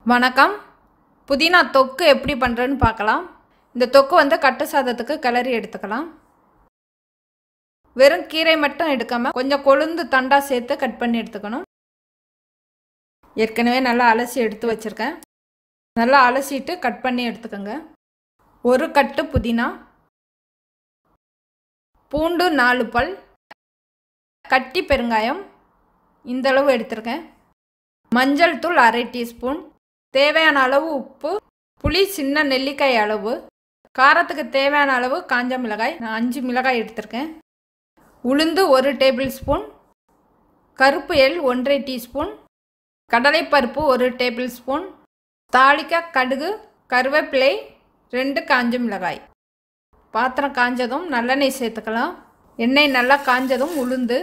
வணக்கம் புதினா தொக்கு எப்படி பண்ணுறேன்னு பார்க்கலாம் இந்த தொக்கு வந்து கட்டு சாதத்துக்கு கிளறி எடுத்துக்கலாம் வெறும் கீரை மட்டும் எடுக்காமல் கொஞ்சம் கொழுந்து தண்டா சேர்த்து கட் பண்ணி எடுத்துக்கணும் ஏற்கனவே நல்லா அலசி எடுத்து வச்சுருக்கேன் நல்லா அலசிட்டு கட் பண்ணி எடுத்துக்கோங்க ஒரு கட்டு புதினா பூண்டு நாலு பல் கட்டி பெருங்காயம் இந்த அளவு எடுத்திருக்கேன் மஞ்சள் தூள் அரை டீஸ்பூன் தேவையான அளவு உப்பு புளி சின்ன நெல்லிக்காய் அளவு காரத்துக்கு தேவையான அளவு காஞ்ச மிளகாய் நான் அஞ்சு மிளகாய் எடுத்திருக்கேன் உளுந்து ஒரு டேபிள் ஸ்பூன் கருப்பு எள் ஒன்றரை டீஸ்பூன் கடலைப்பருப்பு ஒரு டேபிள் ஸ்பூன் தாளிக்க கடுகு கருவேப்பிலை ரெண்டு காஞ்ச மிளகாய் பாத்திரம் காஞ்சதும் நல்லெண்ணெய் சேர்த்துக்கலாம் எண்ணெய் நல்லா காஞ்சதும் உளுந்து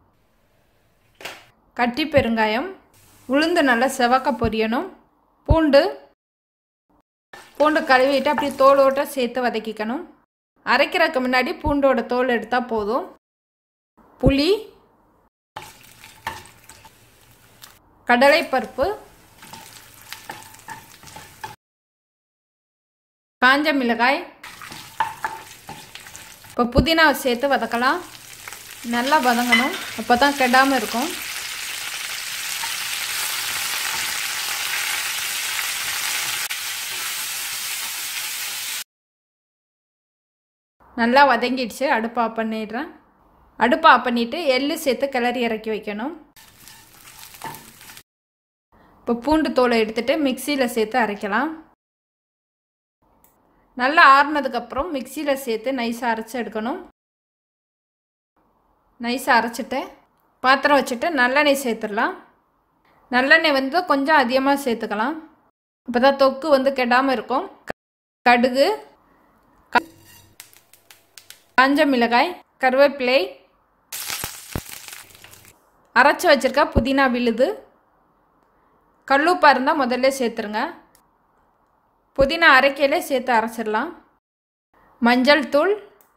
கட்டி பெருங்காயம் உளுந்து நல்லா செவக்க பொரியணும் பூண்டு பூண்டு கழுவிட்டு அப்படியே தோலோட்ட சேர்த்து வதக்கிக்கணும் அரைக்கிறதுக்கு முன்னாடி பூண்டோட தோல் எடுத்தால் போதும் புளி கடலைப்பருப்பு காஞ்ச மிளகாய் இப்போ புதினாவை சேர்த்து வதக்கலாம் நல்லா வதங்கணும் அப்போ தான் கெடாமல் இருக்கும் நல்லா வதங்கிடுச்சு அடுப்பு ஆஃப் பண்ணிடுறேன் அடுப்பு ஆஃப் பண்ணிவிட்டு எள்ளு சேர்த்து கிளறி இறக்கி வைக்கணும் இப்போ பூண்டு தோலை எடுத்துகிட்டு மிக்சியில் சேர்த்து அரைக்கலாம் நல்லா ஆறுனதுக்கப்புறம் மிக்சியில் சேர்த்து நைஸாக அரைச்சி எடுக்கணும் நைஸாக அரைச்சிட்டு பாத்திரம் வச்சுட்டு நல்லெண்ணெய் சேர்த்துடலாம் நல்லெண்ணெய் வந்து கொஞ்சம் அதிகமாக சேர்த்துக்கலாம் இப்போ தான் தொக்கு வந்து கெடாமல் இருக்கும் கடுகு காஞ்ச மிளகாய் கருவேப்பிலை அரைச்சி வச்சுருக்க புதினா விழுது கல்லுப்பாக இருந்தால் முதல்ல சேர்த்துருங்க புதினா அரைக்கையிலே சேர்த்து அரைச்சிடலாம் மஞ்சள் தூள்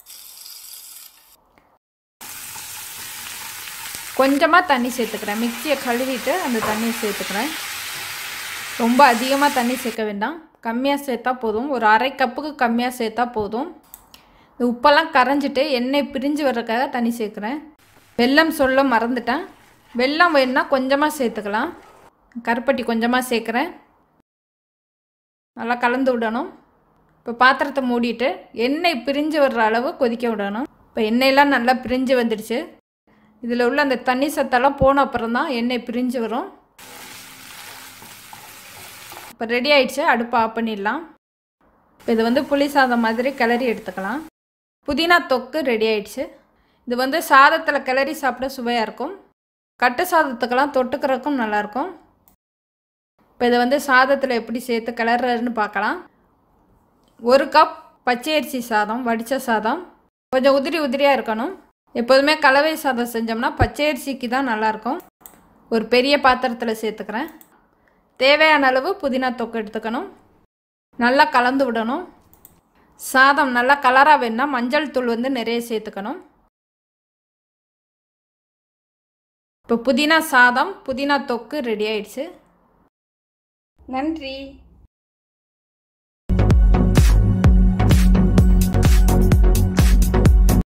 கொஞ்சமாக தண்ணி சேர்த்துக்கிறேன் மிக்சியை கழுவிட்டு அந்த தண்ணியை சேர்த்துக்கிறேன் ரொம்ப அதிகமாக தண்ணி சேர்க்க வேண்டாம் கம்மியாக சேர்த்தா போதும் ஒரு அரை கப்புக்கு கம்மியாக சேர்த்தா போதும் இந்த உப்பெல்லாம் கரைஞ்சிட்டு எண்ணெய் பிரிஞ்சு வர்றதுக்காக தண்ணி சேர்க்குறேன் வெல்லம் சொல்ல மறந்துட்டேன் வெல்லம் வேணுன்னா கொஞ்சமாக சேர்த்துக்கலாம் கருப்பட்டி கொஞ்சமாக சேர்க்குறேன் நல்லா கலந்து விடணும் இப்போ பாத்திரத்தை மூடிட்டு எண்ணெய் பிரிஞ்சு வர்ற அளவு கொதிக்க விடணும் இப்போ எண்ணெயெல்லாம் நல்லா பிரிஞ்சு வந்துடுச்சு இதில் உள்ள அந்த தண்ணி சத்தெல்லாம் போன அப்புறம் தான் எண்ணெய் பிரிஞ்சு வரும் இப்போ ரெடி ஆயிடுச்சு அடுப்பு ஆஃப் பண்ணிடலாம் இப்போ இது வந்து புளி சாதம் மாதிரி கிளறி எடுத்துக்கலாம் புதினா தொக்கு ரெடி ஆயிடுச்சு இது வந்து சாதத்தில் கிளறி சாப்பிட சுவையாக இருக்கும் கட்டு சாதத்துக்கெல்லாம் தொட்டுக்கிறதுக்கும் நல்லாயிருக்கும் இப்போ இதை வந்து சாதத்தில் எப்படி சேர்த்து கிளறன்னு பார்க்கலாம் ஒரு கப் பச்சை அரிசி சாதம் வடித்த சாதம் கொஞ்சம் உதிரி உதிரியாக இருக்கணும் எப்போதுமே கலவை சாதம் செஞ்சோம்னா பச்சை அரிசிக்கு தான் நல்லாயிருக்கும் ஒரு பெரிய பாத்திரத்தில் சேர்த்துக்கிறேன் தேவையான அளவு புதினா தொக்கு எடுத்துக்கணும் நல்லா கலந்து விடணும் சாதம் நல்லா கலராக வேணுன்னா மஞ்சள் தூள் வந்து நிறைய சேர்த்துக்கணும் இப்போ புதினா சாதம் புதினா தொக்கு ரெடி ஆயிடுச்சு நன்றி